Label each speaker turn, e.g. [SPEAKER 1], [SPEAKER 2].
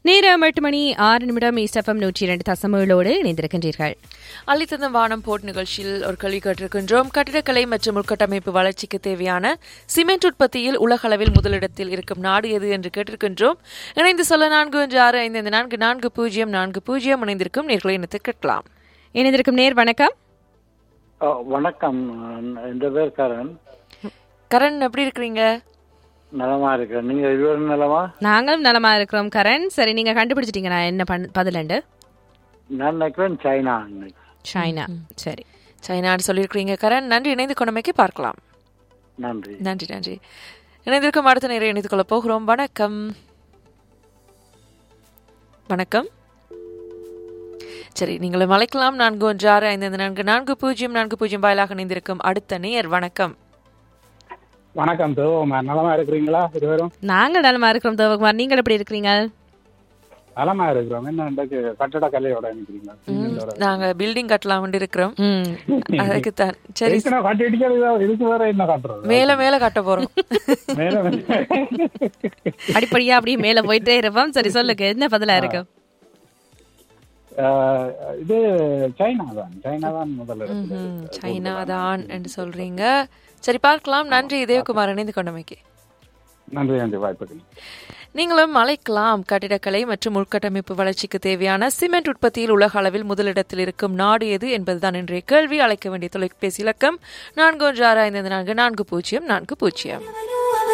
[SPEAKER 1] நேரம் எட்டு மணி ஆறு நிமிடம் ஈஸ்டஃபம் நூற்றி இரண்டு தசமகளோடு இணைந்திருக்கின்றீர்கள்
[SPEAKER 2] அள்ளித்தந்த வானம் போட் நிகழ்ச்சியில் ஒரு கேள்வி கேட்டிருக்கின்றோம் கட்டிடக்கலை மற்றும் உள்கட்டமைப்பு வளர்ச்சிக்கு தேவையான சிமெண்ட் உற்பத்தியில் உலக அளவில் முதலிடத்தில் இருக்கும் நாடு எது என்று கேட்டிருக்கின்றோம் இணைந்து சொல்ல நான்கு ஒன்று ஆறு ஐந்து ஐந்து நான்கு நான்கு பூஜ்ஜியம் நான்கு பூஜ்ஜியம் இணைந்திருக்கும் நேர்களை இணைத்து கேட்கலாம்
[SPEAKER 1] இணைந்திருக்கும் நேர் வணக்கம்
[SPEAKER 3] ஆ, வணக்கம் என் பேர் கரண்
[SPEAKER 2] கரண் எப்படி இருக்கிறீங்க
[SPEAKER 3] நலமா இருக்கேன் நீங்க இருவரும் நலமா
[SPEAKER 1] நாங்களும் நலமா இருக்கிறோம் கரண் சரி நீங்க கண்டுபிடிச்சிட்டீங்க நான் என்ன பண் பதிலண்டு
[SPEAKER 3] நான் நினைக்கிறேன் சைனா இன்னைக்கு.
[SPEAKER 1] சைனா சரி
[SPEAKER 2] சைனான்னு சொல்லியிருக்கிறீங்க கரண் நன்றி இணைந்து கொண்டமைக்கு பார்க்கலாம்
[SPEAKER 3] நன்றி
[SPEAKER 2] நன்றி நன்றி இணைந்திருக்கும் அடுத்த நேரம் இணைத்துக் கொள்ள போகிறோம் வணக்கம் வணக்கம் சரி நீங்களும் அழைக்கலாம் நான்கு ஒன்று ஆறு ஐந்து ஐந்து நான்கு நான்கு பூஜ்ஜியம் நான்கு பூஜ்ஜியம் வாயிலாக இணைந்திருக்கும் அடுத்த நேர் வணக்கம்
[SPEAKER 4] வணக்கம் தேவகுமார் நலமா இருக்கிறீங்களா இருவரும்
[SPEAKER 1] நாங்கள் நலமா இருக்கிறோம் தேவகுமார் நீங்கள் எப்படி இருக்கிறீங்க
[SPEAKER 4] நலமா இருக்கிறோம் என்ன இன்றைக்கு கட்டட கலையோட நினைக்கிறீங்களா
[SPEAKER 2] நாங்க பில்டிங் கட்டலாம் இருக்கிறோம்
[SPEAKER 1] ம்
[SPEAKER 2] அதுக்கு தான் சரி
[SPEAKER 4] சரி கட்டி அடிக்கிறது இதுக்கு வேற என்ன கட்டுறது
[SPEAKER 2] மேல மேல கட்ட போறோம்
[SPEAKER 4] மேல
[SPEAKER 1] படிப்படியா அப்படியே மேல போயிட்டே இருப்போம் சரி சொல்லுங்க என்ன பதிலா இருக்கு
[SPEAKER 4] ஆஹ், இது சைனா தான் சைனா தான் முதல்ல இடத்துல
[SPEAKER 2] ம்,
[SPEAKER 4] இருக்கு.
[SPEAKER 2] சைனா தான் என்று சொல்றீங்க சரி பார்க்கலாம் நன்றி இதயகுமார் இணைந்து கொண்டமைக்கு
[SPEAKER 4] நன்றி நன்றி வாய்ப்புக்கு
[SPEAKER 2] நீங்களும் அழைக்கலாம் கட்டிடக்கலை மற்றும் உள்கட்டமைப்பு வளர்ச்சிக்கு தேவையான சிமெண்ட் உற்பத்தியில் உலக அளவில் முதலிடத்தில் இருக்கும் நாடு எது என்பதுதான் இன்றைய கேள்வி அழைக்க வேண்டிய தொலைபேசி இலக்கம் நான்கு ஒன்று ஆறு ஐந்து ஐந்து நான்கு நான்கு பூஜ்ஜியம் நான்கு பூஜ்ஜியம்